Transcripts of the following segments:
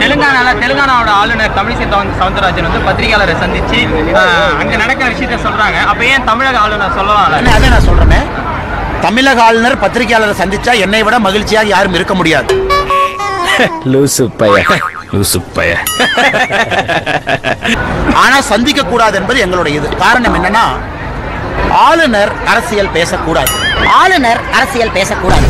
தெலுங்கானால தெலுங்கானாவோட ஆளுநர் தமிழிசை சவுந்த- சவுந்தரராஜன் வந்து பத்திரிகையாளரை சந்திச்சு ஆஹ், அங்க நடக்கிற விஷயத்த சொல்றாங்க அப்ப ஏன் தமிழக ஆளுநர் சொல்லலாம்ல அண்ணே, அதான் நான் சொல்றேனே தமிழக ஆளுநர் பத்திரிகையாளரை சந்திச்சா என்னை விட மகிழ்ச்சியாக யாரும் இருக்க முடியாது லூசு பைய லூசு பைய ஆனா சந்திக்க கூடாது என்பது எங்களுடைய இது காரணம் என்னன்னா ஆளுநர் அரசியல் பேசக்கூடாது ஆளுநர் அரசியல் பேசக்கூடாது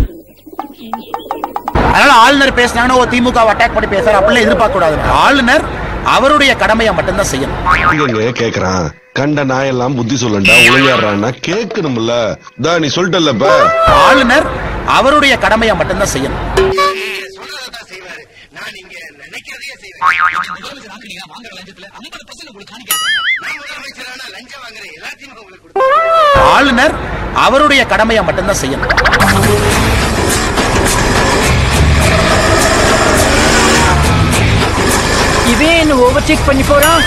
அதனால ஆளுநர் பேசினாங்கன்னா ஓ திமுக அட்டாக் பண்ணி பேசுறாரு அப்படிலாம் எதிர்பார்க்க கூடாது ஆளுநர் அவருடைய கடமையை மட்டும்தான் செய்யணும் இங்க கேக்குறான் கண்ட நாயெல்லாம் புத்தி சொல்லண்டா ஒளியாடுறான்னா கேட்கணும்ல தா நீ சொல்லிட்டல்லப்ப ஆளுநர் அவருடைய கடமையை மட்டும்தான் செய்யணும் ஆளுநர் அவருடைய கடமையை மட்டும்தான் செய்யணும் இவன் என்ன ஓவர்டேக் பண்ணி போறான்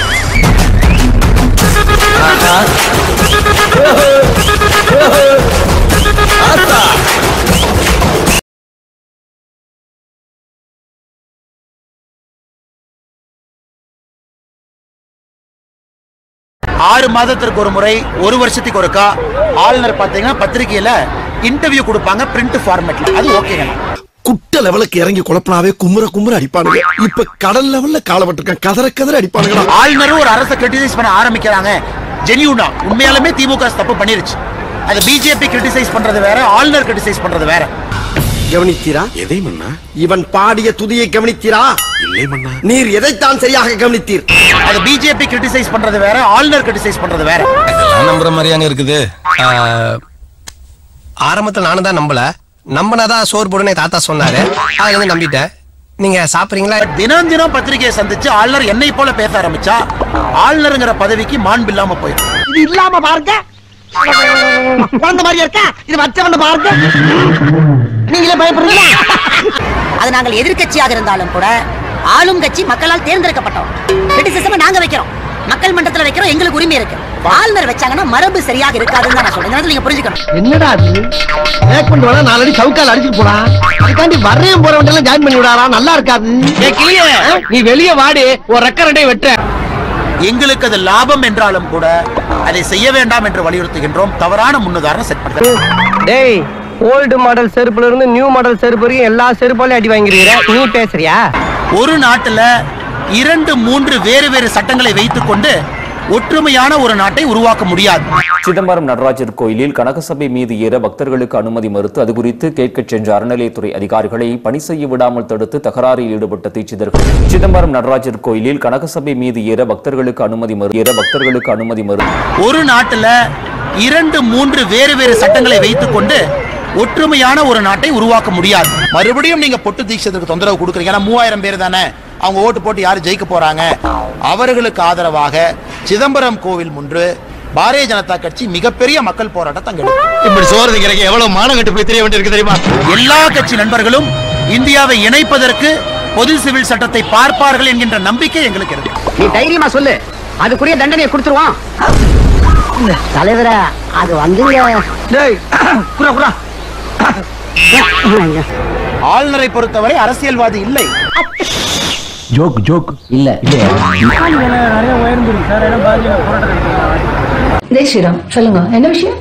ஆறு மாதத்திற்கு ஒரு முறை ஒரு வருஷத்துக்கு ஒருக்கா ஆளுநர் பார்த்தீங்கன்னா பத்திரிகையில இன்டர்வியூ கொடுப்பாங்க பிரிண்ட் ஃபார்மேட்ல அது ஓகேங்க குட்ட லெவலுக்கு இறங்கி குழப்பினாவே குமுற குமுற அடிப்பானுங்க இப்ப கடல் லெவல்ல காலப்பட்டிருக்கான் கதற கதற அடிப்பானுங்களா ஆளுநரும் ஒரு அரசை கிரிட்டிசைஸ் பண்ண ஆரம்பிக்கிறாங்க ஜெனியூனா உண்மையாலுமே திமுக தப்பு பண்ணிருச்சு அது பிஜேபி கிரிட்டிசைஸ் பண்றது வேற ஆளுநர் கிரிட்டிசைஸ் பண்றது வேற கவனித்தீரா எதை மன்னா இவன் பாடிய துதியை கவனித்தீரா இல்லை மன்னா நீர் எதைத்தான் சரியாக கவனித்தீர் அது பிஜேபி கிரிட்டிசைஸ் பண்றது வேற ஆளுநர் கிரிட்டிசைஸ் பண்றது வேற இதெல்லாம் நம்புற மாதிரியாங்க இருக்குது ஆரம்பத்துல நானும் தான் நம்பல நம்பினாதான் சோறு போடுன்னு தாத்தா சொன்னாரு அதுல இருந்து நம்பிட்டேன் நீங்க சாப்பிடுறீங்களா தினம் தினம் பத்திரிகையை சந்திச்சு ஆளுநர் என்னை போல பேச ஆரம்பிச்சா ஆளுநருங்கிற பதவிக்கு மாண்பு இல்லாம போயிடும் இது இல்லாம பாருங்க குழந்தை மாதிரி இருக்கா இது மச்சவன பாருங்க நீங்களே பயப்படுறீங்களா அது நாங்கள் எதிர்க்கட்சியாக இருந்தாலும் கூட ஆளும் கட்சி மக்களால் தேர்ந்தெடுக்கப்பட்டோம் கிரிட்டிசிசம் நாங்க வைக்கிறோம் மக்கள் மன்றத்துல வைக்கிறோம் எங்களுக்கு உரிமை இருக்கு ஆளுநர் வச்சாங்கன்னா மரபு சரியாக இருக்காதுன்னு தான் நான் சொல்றேன் இந்த நேரத்துல நீங்க புரிஞ்சுக்கணும் என்னடா அது பேக் பண்ணி வேணா நாலடி சவுக்கால் அடிச்சுட்டு போறான் அதுக்காண்டி வர்றையும் போற வண்டியெல்லாம் ஜாயின் பண்ணி விடாரா நல்லா இருக்காது நீ வெளியே வாடி ஒரு ரெக்க ரெண்டை வெட்ட எங்களுக்கு அது லாபம் என்றாலும் கூட அதை செய்ய வேண்டாம் என்று வலியுறுத்துகின்றோம் தவறான முன்னுதாரணம் செட் பண்ணுறோம் டேய் ஓல்டு மாடல் செருப்புல இருந்து நியூ மாடல் செருப்பு வரைக்கும் எல்லா செருப்பாலையும் அடி வாங்கிருக்கிற நீ பேசுறியா ஒரு நாட்டுல இரண்டு மூன்று வேறு வேறு சட்டங்களை வைத்துக்கொண்டு ஒற்றுமையான ஒரு நாட்டை உருவாக்க முடியாது சிதம்பரம் நடராஜர் கோயிலில் கனகசபை மீது ஏற பக்தர்களுக்கு அனுமதி மறுத்து அது குறித்து கேட்கச் சென்ற அறநிலையத்துறை அதிகாரிகளை பணி செய்ய விடாமல் தடுத்து தகராறில் ஈடுபட்ட தீட்சிதர்கள் சிதம்பரம் நடராஜர் கோயிலில் கனகசபை மீது ஏற பக்தர்களுக்கு அனுமதி மறு ஏற பக்தர்களுக்கு அனுமதி மறு ஒரு நாட்டுல இரண்டு மூன்று வேறு வேறு சட்டங்களை வைத்துக்கொண்டு ஒற்றுமையான ஒரு நாட்டை உருவாக்க முடியாது மறுபடியும் நீங்க பொட்டு தீட்சத்துக்கு தொந்தரவு கொடுக்குறீங்க ஏன்னா மூவாயிரம் பேர் தானே அவங்க ஓட்டு போட்டு யாரு ஜெயிக்க போறாங்க அவர்களுக்கு ஆதரவாக சிதம்பரம் கோவில் முன்று பாரதிய ஜனதா கட்சி மிகப்பெரிய மக்கள் போராட்டத்தை அங்க எடுக்கும். இப்படி சோறு திங்கிறக்கு எவ்வளவு மானம் கட்டு போய் தெரிய வேண்டியிருக்கு தெரியுமா எல்லா கட்சி நண்பர்களும் இந்தியாவை இணைப்பதற்கு பொது சிவில் சட்டத்தை பார்ப்பார்கள் என்கின்ற நம்பிக்கை எங்களுக்கு இருக்கு நீ தைரியமா சொல்லு அதுக்குரிய தண்டனையை கொடுத்துருவான் தலைவரா அது வந்து டேய் குரா குரா ஆளுநரை பொறுத்தவரை அரசியல்வாதி இல்லை ஜெய் ஸ்ரீராம் சொல்லுங்க என்ன விஷயம்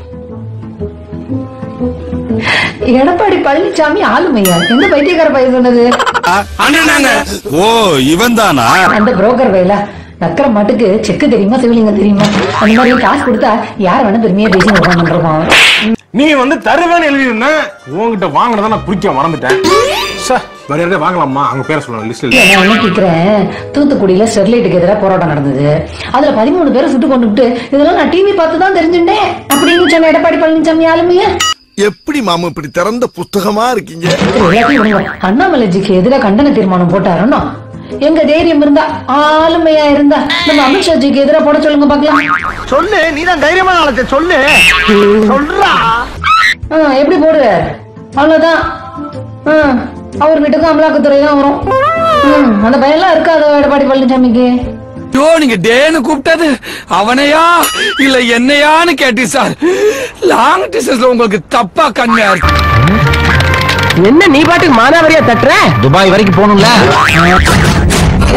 எடப்பாடி பழனிசாமி ஆளுமையா எந்த பைத்தியக்கார பையன் சொன்னது ஓ இவன் தானா அந்த புரோக்கர் வேலை நக்கிற மாட்டுக்கு செக்கு தெரியுமா சிவிலிங்க தெரியுமா அந்த மாதிரி காசு கொடுத்தா யார் வேணா பெருமையா பேசி உட்காந்துருக்கோம் நீ வந்து தருவேன்னு எழுதியிருந்த உன்கிட்ட வாங்கினதை நான் குறிக்க மறந்துட்டேன் சே, வேற யாரையும் வாங்கலாமா அவங்க பேரை சொல்லணும் லிஸ்ட்ல நான் என்ன கேக்குறேன் தூத்துக்குடியில ஸ்டெர்லைட்டுக்கு எதிராக போராட்டம் நடந்தது அதுல பதிமூணு பேரை சுட்டு கொண்டுட்டு இதெல்லாம் நான் டிவி பார்த்து தான் தெரிஞ்சுட்டேன் அப்படின்னு சொன்ன எடப்பாடி பழனிசாமி ஆளுமையா எப்படி மாமா இப்படி திறந்த புஸ்தகமா இருக்கீங்க எல்லாத்தையும் விடுங்க. அண்ணாமலைஜிக்கு எதிராக கண்டன தீர்மானம் போட்டாருன்னா எங்க தைரியம் இருந்தா ஆளுமையா இருந்தா நம்ம அமித்ஷாஜிக்கு எதிராக போட சொல்லுங்க பாக்கலாம் சொல்லு நீதான் தைரியமான ஆளத்தை சொல்லு சொல்றா ஆ, எப்படி போடுவார் அவ்வளவுதான் ஆ, அவர் வீட்டுக்கு அமலாக்கத்துறை தான் வரும் ம், அந்த பயம்லாம் இருக்காதோ எடப்பாடி பழனிசாமிக்கு ஐயோ நீங்க டேன்னு கூப்பிட்டது அவனையா இல்ல என்னையான்னு கேட்டி சார் லாங் டிஸ்டன்ஸ்ல உங்களுக்கு தப்பா கண்ணா இருக்கு என்ன நீ பாட்டுக்கு மானாவரியா தட்டுற துபாய் வரைக்கும் போகணும்ல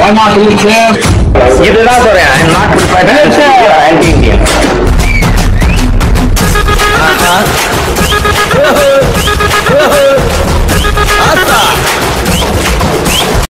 இதுதான் சொல்றேன் ஆன்டி இந்தியா